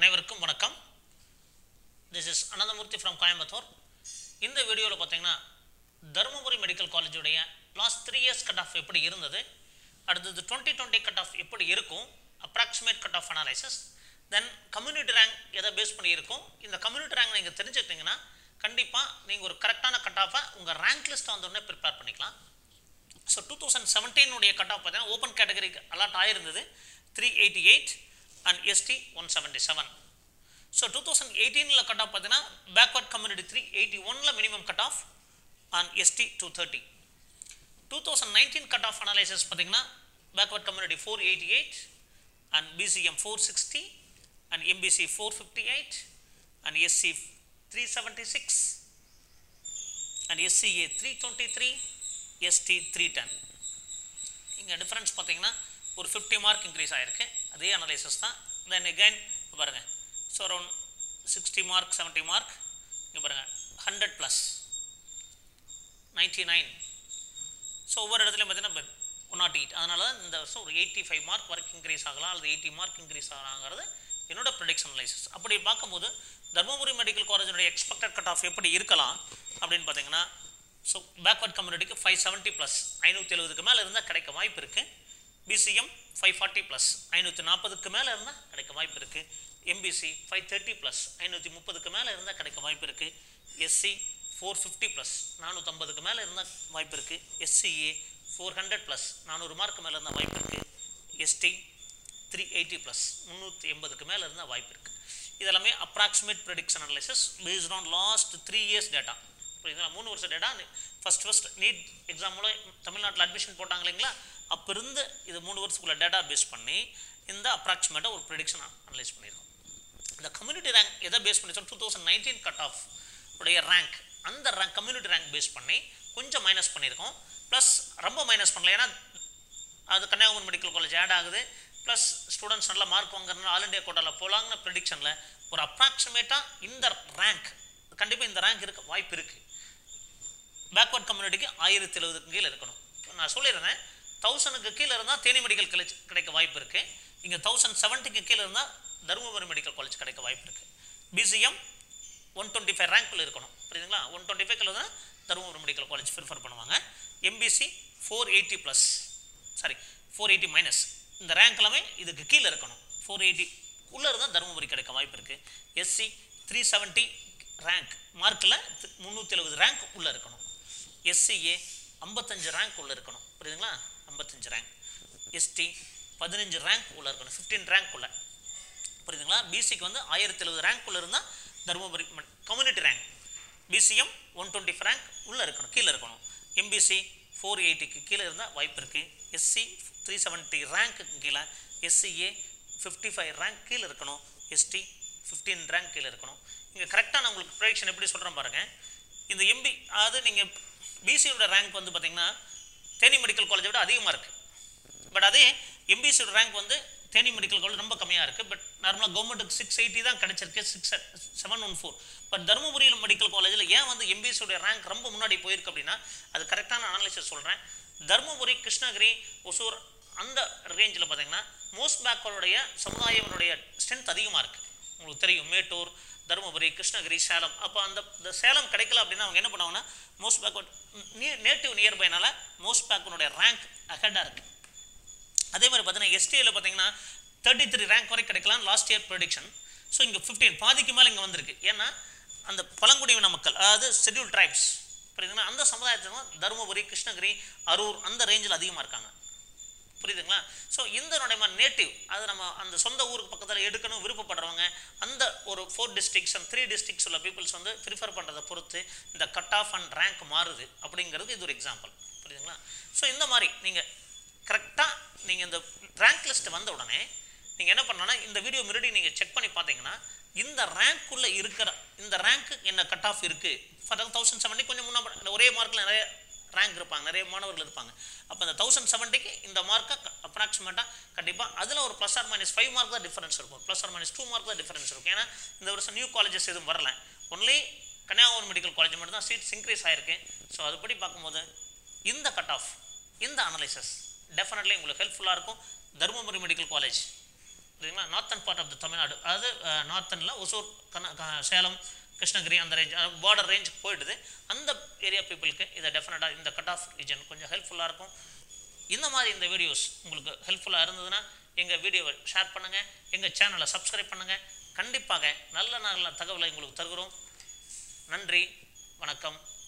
அனைவருக்கும் வணக்கம் this is Ananthamoorthy from Coimbatore இந்த வீடியோவில் பார்த்தீங்கன்னா தருமபுரி மெடிக்கல் காலேஜுடைய last three years cut off எப்படி இருந்தது அடுத்தது டுவெண்ட்டி டுவெண்ட்டி கட் ஆஃப் எப்படி இருக்கும் approximate cut off analysis then community rank எதை பேஸ் பண்ணி இருக்கும் இந்த கம்யூனிட்டி ரேங்க் நீங்கள் தெரிஞ்சுக்கிட்டீங்கன்னா கண்டிப்பாக நீங்கள் ஒரு கரெக்டான கட் ஆஃபை உங்கள் ரேங்க் லிஸ்ட்டை வந்தோடனே ப்ரிப்பேர் பண்ணிக்கலாம் ஸோ டூ தௌசண்ட் செவன்டீனுடைய கட் ஆஃப் பார்த்தீங்கன்னா ஓப்பன் கேட்டகரிக்கு அலாட் ஆயிருந்தது three eighty eight and ST one seventy seven so two thousand எயிட்டீனில் கட் ஆஃப் பார்த்தீங்கன்னா பேக்வர்ட் கம்யூனிட்டி த்ரீ எயிட்டி ஒனில் minimum cut off and ST two thirty two thousand nineteen cut off analysis பார்த்தீங்கன்னா backward community four eighty eight and BCM four sixty and MBC four fifty eight and SC three seventy six and SCA three twenty three ST three ten இங்கே difference பார்த்தீங்கன்னா ஒரு fifty mark increase ஆகிருக்கு அதே analysis தான் தென் again இப்போ பாருங்கள் so around sixty mark seventy mark இங்கே பாருங்கள் hundred plus ninety nine so ஒவ்வொரு இடத்துலையும் பார்த்தீங்கன்னா ஒன் நாட் எயிட் அதனால தான் இந்த வருஷம் ஒரு எயிட்டி ஃபைவ் மார்க் வரைக்கும் இன்க்ரீஸ் ஆகலாம் அல்லது எயிட்டி மார்க் இன்க்ரீஸ் ஆகலாங்கிறது என்னோட ப்ரிடிக்ஷன் அனலைசிஸ் அப்படி பார்க்கும்போது தர்மபுரி மெடிக்கல் காலேஜினுடைய எக்ஸ்பெக்டட் கட் ஆஃப் எப்படி இருக்கலாம் அப்படின்னு பார்த்தீங்கன்னா ஸோ பேக்வர்ட் கம்யூனிட்டிக்கு ஃபைவ் செவன்ட்டி ப்ளஸ் ஐநூற்றி எழுபதுக்கு மேலே இருந்தால் கிடைக்க வாய்ப்பு இருக்குது பிசிஎம் ஃபைவ் ஃபார்ட்டி ப்ளஸ் ஐநூற்றி நாற்பதுக்கு மேலே இருந்தால் கிடைக்க வாய்ப்பு இருக்குது எம்பிசி ஃபைவ் தேர்ட்டி ப்ளஸ் ஐநூற்றி முப்பதுக்கு மேலே இருந்தால் கிடைக்க வாய்ப்பு இருக்குது எஸ்சி ஃபோர் ஃபிஃப்டி ப்ளஸ் நானூற்றம்பதுக்கு மேலே இருந்தால் வாய்ப்பு இருக்குது எஸ்சிஏ ஃபோர் ஹண்ட்ரட் ப்ளஸ் நானூறு மார்க்கு மேலே இருந்தால் வாய்ப்பு இருக்குது எஸ்டி த்ரீ எயிட்டி ப்ளஸ் முந்நூற்றி எண்பதுக்கு மேலே இருந்தால் வாய்ப்பு இருக்குது இதெல்லாமே approximate prediction analysis based on last three years data புரியுதுங்களா மூணு வருஷம் data first first NEET exam மூலம் தமிழ்நாட்டில் அட்மிஷன் போட்டாங்க இல்லைங்களா அப்போ இருந்து இது மூணு வருஷத்துக்குள்ள டேட்டா பேஸ் பண்ணி இந்த அப்ராக்சிமேட்டாக ஒரு ப்ரெடிக்ஷன் அனலைஸ் பண்ணியிருக்கோம் இந்த கம்யூனிட்டி ரேங்க் எதை பேஸ் பண்ணி two thousand nineteen cut off உடைய ரேங்க் அந்த ரேங்க் கம்யூனிட்டி ரேங்க் பேஸ் பண்ணி கொஞ்சம் மைனஸ் பண்ணியிருக்கோம் ப்ளஸ் ரொம்ப மைனஸ் பண்ணல ஏன்னா அது கன்னியாகுமரி மெடிக்கல் காலேஜ் ஆட் ஆகுது ப்ளஸ் ஸ்டூடெண்ட்ஸ் நல்லா மார்க் வாங்குறதுனால ஆல் இண்டியா கோட்டாவில் போகலாங்கிற ப்ரெடிக்ஷனில் ஒரு அப்ராக்சிமேட்டாக இந்த ரேங்க் கண்டிப்பாக இந்த ரேங்க் இருக்க வாய்ப்பு இருக்குது பேக்வர்ட் கம்யூனிட்டிக்கு ஆயிரத்தி எழுபதுக்கு கீழே இருக்கணும் நான் சொல்லியிருந்தேன் தௌசண்ட்க்கு கீழே இருந்தால் தேனி மெடிக்கல் காலேஜ் கிடைக்க வாய்ப்பு இருக்குது இங்கே தௌசண்ட் செவன்ட்டிக்கு கீழே இருந்தால் தருமபுரி மெடிக்கல் காலேஜ் கிடைக்க வாய்ப்பு இருக்குது பிசிஎம் ஒன் டுவெண்ட்டி ஃபைவ் ரேங்க்கில் இருக்கணும் புரியுதுங்களா ஒன் டுவெண்ட்டி ஃபைவ்ல தான் தருமபுரி மெடிக்கல் காலேஜ் ப்ரிஃபர் பண்ணுவாங்க MBC four eighty plus sorry four eighty minus இந்த ரேங்க் எல்லாமே இதுக்கு கீழே இருக்கணும் ஃபோர் எயிட்டி உள்ளே இருந்தால் தருமபுரி கிடைக்க வாய்ப்பு இருக்குது எஸ்சி த்ரீ செவன்ட்டி ரேங்க் மார்க்கில் முந்நூற்றி எழுபது ரேங்க் உள்ளே இருக்கணும் எஸ்சிஏ ஐம்பத்தஞ்சு ரேங்க் உள்ளே இருக்கணும் புரியுதுங்களா ஐம்பத்தஞ்சு ரேங்க் எஸ்டி பதினஞ்சு ரேங்க் உள்ளே இருக்கணும் ஃபிஃப்டீன் ரேங்க் உள்ள புரியுதுங்களா பிசிக்கு வந்து ஆயிரத்தி எழுபது ரேங்க் உள்ள இருந்தால் Dharmapuri community rank BCM one twenty rank உள்ளே இருக்கணும் கீழே இருக்கணும் எம்பிசி ஃபோர் எயிட்டிக்கு கீழே இருந்தால் வாய்ப்பு இருக்குது எஸ்சி த்ரீ செவன்ட்டி ரேங்க்கு கீழே எஸ்சிஏ ஃபிஃப்டி ஃபைவ் ரேங்க் கீழே இருக்கணும் எஸ்டி ஃபிஃப்டீன் ரேங்க் கீழே இருக்கணும் இங்கே கரெக்டாக நான் உங்களுக்கு ப்ரொடிக்ஷன் எப்படி சொல்கிறேன் பாருங்கள் இந்த எம்பி அதாவது நீங்கள் பிசியோட ரேங்க் வந்து பார்த்தீங்கன்னா தேனி மெடிக்கல் காலேஜை விட அதிகமாக இருக்குது பட் அதே எம்பிசியோட ரேங்க் வந்து தேனி மெடிக்கல் காலேஜ் ரொம்ப கம்மியாக இருக்குது பட் நார்மலாக கவர்மெண்ட்டுக்கு சிக்ஸ் எயிட்டி தான் கிடச்சிருக்கு six seven one four but Dharmapuri medical காலேஜில் ஏன் வந்து எம்பிசியோட ரேங்க் ரொம்ப முன்னாடி போயிருக்கு அப்படின்னா அது கரெக்டான அனாலிசிஸ் சொல்கிறேன் தருமபுரி கிருஷ்ணகிரி ஒசூர் அந்த ரேஞ்சில் பார்த்தீங்கன்னா மோஸ்ட் பேக்கோடைய சமுதாயத்தினுடைய ஸ்ட்ரென்த் அதிகமாக இருக்குது உங்களுக்கு தெரியும் மேட்டூர் தருமபுரி கிருஷ்ணகிரி சேலம் அப்போ அந்த இந்த சேலம் கிடைக்கல அப்படின்னா அவங்க என்ன பண்ணுவாங்கன்னா மோஸ்ட் பேக்வர்ட் நேட்டிவ் நியர்பைனால மோஸ்ட் பேக்கனுடைய ரேங்க் அஹெட்டாக இருக்குது அதே மாதிரி பார்த்தீங்கன்னா எஸ்டியில் பார்த்தீங்கன்னா தேர்ட்டி த்ரீ ரேங்க் வரை கிடைக்கலாம் லாஸ்ட் இயர் ப்ரொடிக்ஷன் ஸோ இங்கே ஃபிஃப்டீன் பாதிக்கு மேலே இங்கே வந்திருக்கு ஏன்னா அந்த பழங்குடியின மக்கள் அதாவது ஷெட்யூல் ட்ரைப்ஸ் புரியுதுங்களா அந்த சமுதாயத்தில் தான் தருமபுரி கிருஷ்ணகிரி அரூர் அந்த ரேஞ்சில் அதிகமாக இருக்காங்க புரியுதுங்களா ஸோ இந்த நம்ம நேட்டிவ் அது நம்ம அந்த சொந்த ஊருக்கு பக்கத்தில் எடுக்கணும் விருப்பப்படுறவங்க அந்த ஒரு four districts and three districts உள்ள பீப்புள்ஸ் வந்து ப்ரிஃபர் பண்ணுறதை பொறுத்து இந்த கட் ஆஃப் அண்ட் ரேங்க் மாறுது அப்படிங்கிறது இது ஒரு எக்ஸாம்பிள் புரியுதுங்களா ஸோ இந்த மாதிரி நீங்கள் கரெக்டாக நீங்கள் இந்த ரேங்க் லிஸ்ட் வந்த உடனே நீங்கள் என்ன பண்ணணும்னா இந்த வீடியோ முன்னாடி நீங்கள் செக் பண்ணி பார்த்தீங்கன்னா இந்த ரேங்க்குள்ளே இருக்கிற இந்த ரேங்க்கு என்ன கட் ஆஃப் இருக்குது ஃபார் தௌசண்ட் செவன்ட்டி கொஞ்சம் முன்னா ஒரே மார்க்கில் நிறைய ரேங்க் இருப்பாங்க நிறைய மாணவர்கள் இருப்பாங்க அப்போ இந்த தௌசண்ட் செவன்ட்டிக்கு இந்த மார்க்கை அப்ராக்சிமேட்டாக கண்டிப்பாக அதில் ஒரு plus or minus five mark தான் டிஃபரன்ஸ் இருக்கும் plus or minus two mark தான் டிஃபரன்ஸ் இருக்கும் ஏன்னா இந்த வருஷம் நியூ காலேஜஸ் எதுவும் வரல ஒன்லி கன்னியாகுமரி மெடிக்கல் காலேஜ் மட்டும் தான் சீட்ஸ் இன்க்ரீஸ் ஆயிருக்கு ஸோ அதுபடி பார்க்கும்போது இந்த கட் ஆஃப் இந்த அனலைசஸ் டெஃபினெட்லி உங்களுக்கு ஹெல்ப்ஃபுல்லாக இருக்கும் தருமபுரி மெடிக்கல் காலேஜ் புரியுங்களா northern part of the Tamil Nadu அதாவது நார்த்தனில் ஒசூர் கன க- சேலம் கிருஷ்ணகிரி அந்த ரேஞ்ச் பார்டர் ரேஞ்சுக்கு போயிடுது அந்த ஏரியா பீப்புளுக்கு இதை டெஃபினட்டாக இந்த கட் ஆஃப் ரீஜன் கொஞ்சம் ஹெல்ப்ஃபுல்லாக இருக்கும் இந்த மாதிரி இந்த வீடியோஸ் உங்களுக்கு ஹெல்ப்ஃபுல்லாக இருந்ததுன்னா எங்கள் வீடியோவை ஷேர் பண்ணுங்கள் எங்கள் சேனலை சப்ஸ்கிரைப் பண்ணுங்கள் கண்டிப்பாக நல்ல நல்ல தகவலை உங்களுக்கு தருகிறோம் நன்றி வணக்கம்